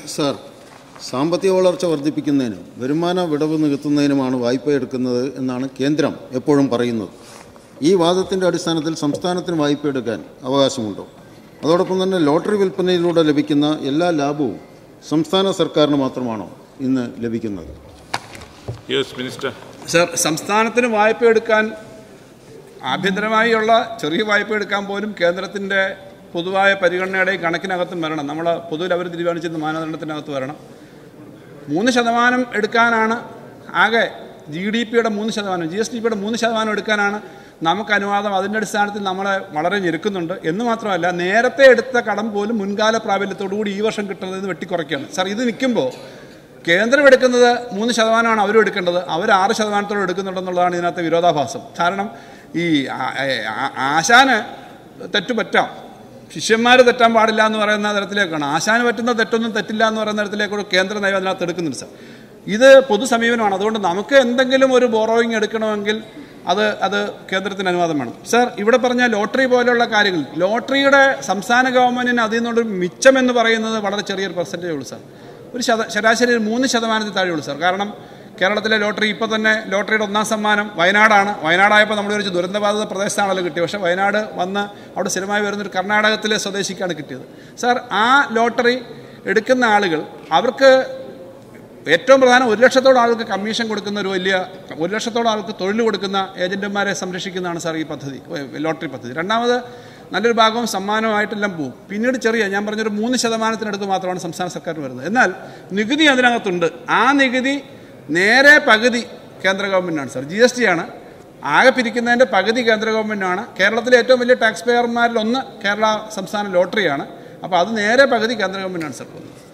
sir സാമ്പത്തിക വളർച്ച വർദ്ധിപ്പിക്കുന്നതിനും വരുമാന വിടവ് നികത്തുന്നതിനുമാണ് വായ്പ എടുക്കുന്നത് എന്നാണ് കേന്ദ്രം എപ്പോഴും പറയുന്നത് ഈ വാദത്തിൻ്റെ അടിസ്ഥാനത്തിൽ സംസ്ഥാനത്തിന് വായ്പ എടുക്കാൻ അവകാശമുണ്ടോ അതോടൊപ്പം തന്നെ ലോട്ടറി വിൽപ്പനയിലൂടെ ലഭിക്കുന്ന എല്ലാ ലാഭവും സംസ്ഥാന സർക്കാരിന് മാത്രമാണോ ഇന്ന് ലഭിക്കുന്നത് യെസ് മിനിസ്റ്റർ സർ സംസ്ഥാനത്തിന് വായ്പ എടുക്കാൻ ആഭ്യന്തരമായുള്ള ചെറിയ വായ്പ എടുക്കാൻ പോലും കേന്ദ്രത്തിൻ്റെ പൊതുവായ പരിഗണനയുടെയും കണക്കിനകത്തും വരണം നമ്മൾ പൊതുവിൽ അവർ തീരുമാനിച്ചിരുന്ന മാനദണ്ഡത്തിനകത്ത് വരണം മൂന്ന് ശതമാനം എടുക്കാനാണ് ആകെ ജി ഡി പിയുടെ മൂന്ന് ശതമാനം ജി എസ് ഡി പിയുടെ മൂന്ന് ശതമാനം എടുക്കാനാണ് നമുക്ക് അനുവാദം അതിൻ്റെ അടിസ്ഥാനത്തിൽ നമ്മളെ വളരെ ഞെരുക്കുന്നുണ്ട് എന്ന് മാത്രമല്ല നേരത്തെ എടുത്ത കടം പോലും മുൻകാല പ്രാബല്യത്തോടുകൂടി ഈ വർഷം കിട്ടുന്നത് വെട്ടിക്കുറയ്ക്കുകയാണ് സാർ ഇത് നിൽക്കുമ്പോൾ കേന്ദ്രം എടുക്കുന്നത് മൂന്ന് ശതമാനമാണ് അവരും എടുക്കേണ്ടത് അവർ ആറ് ശതമാനത്തോളം എടുക്കുന്നുണ്ടെന്നുള്ളതാണ് ഇതിനകത്തെ വിരോധാഭാസം കാരണം ഈ ആ- ആ- ആശാന് തെറ്റു പറ്റാം ശിഷ്യന്മാർ തെറ്റാൻ പാടില്ല എന്ന് പറയുന്ന തരത്തിലേക്കാണ് ആശാന് പറ്റുന്ന തെറ്റൊന്നും തെറ്റില്ല എന്ന് പറയുന്ന തരത്തിലേക്കൂടെ കേന്ദ്ര നയം അതിനകത്ത് എടുക്കുന്നുണ്ട് സാർ ഇത് പൊതു സമീപനമാണ് അതുകൊണ്ട് നമുക്ക് എന്തെങ്കിലും ഒരു ബോറോയിങ് എടുക്കണമെങ്കിൽ അത് അത് കേന്ദ്രത്തിന് അനുവാദം വേണം സാർ ഇവിടെ പറഞ്ഞ ലോട്ടറി പോലെയുള്ള കാര്യങ്ങൾ ലോട്ടറിയുടെ സംസ്ഥാന ഗവൺമെന്റിന് അതിൽ നിന്നൊരു മിച്ചം എന്ന് പറയുന്നത് വളരെ ചെറിയൊരു പെർസെൻറ്റേജ് ഉള്ളൂ സാർ ഒരു ശത ശരാശരി ഒരു മൂന്ന് ശതമാനത്തിൽ താഴെയുള്ളൂ സാർ കാരണം കേരളത്തിലെ ലോട്ടറി ഇപ്പോൾ തന്നെ ലോട്ടറിയുടെ ഒന്നാം സമ്മാനം വയനാടാണ് വയനാടായപ്പോൾ നമ്മൾ വിചാരിച്ചു ദുരന്തബാധിത പ്രദേശത്താണല്ലോ കിട്ടിയത് പക്ഷേ വയനാട് വന്ന് അവിടെ സ്ഥിരമായി വരുന്നൊരു കർണാടകത്തിലെ സ്വദേശിക്കാണ് കിട്ടിയത് സാർ ആ ലോട്ടറി എടുക്കുന്ന ആളുകൾ അവർക്ക് ഏറ്റവും പ്രധാനം ഒരു ലക്ഷത്തോളം ആൾക്ക് കമ്മീഷൻ കൊടുക്കുന്ന ഒരു വലിയ ഒരു ലക്ഷത്തോളം ആൾക്ക് തൊഴിൽ കൊടുക്കുന്ന ഏജന്റുമാരെ സംരക്ഷിക്കുന്നതാണ് സാർ ഈ പദ്ധതി ഏ, ലോട്ടറി പദ്ധതി രണ്ടാമത് നല്ലൊരു ഭാഗവും സമ്മാനമായിട്ടെല്ലാം പോകും പിന്നീട് ചെറിയ ഞാൻ പറഞ്ഞൊരു മൂന്ന് ശതമാനത്തിനടുത്ത് മാത്രമാണ് സംസ്ഥാന സർക്കാർ വരുന്നത് എന്നാൽ നികുതി അതിനകത്തുണ്ട് ആ നികുതി നേരെ പകുതി കേന്ദ്ര ഗവൺമെൻറ്റാണ് സാർ ജി എസ് ടി ആണ് ആകെ പിരിക്കുന്നതിൻ്റെ പകുതി കേന്ദ്ര ഗവൺമെൻറ്റാണ് കേരളത്തിലെ ഏറ്റവും വലിയ ടാക്സ് പേയർമാരിൽ ഒന്ന് കേരള സംസ്ഥാന ലോട്ടറിയാണ് അപ്പോൾ അത് നേരെ പകുതി കേന്ദ്ര ഗവൺമെൻറ്റാണ് സാർ പോകുന്നത്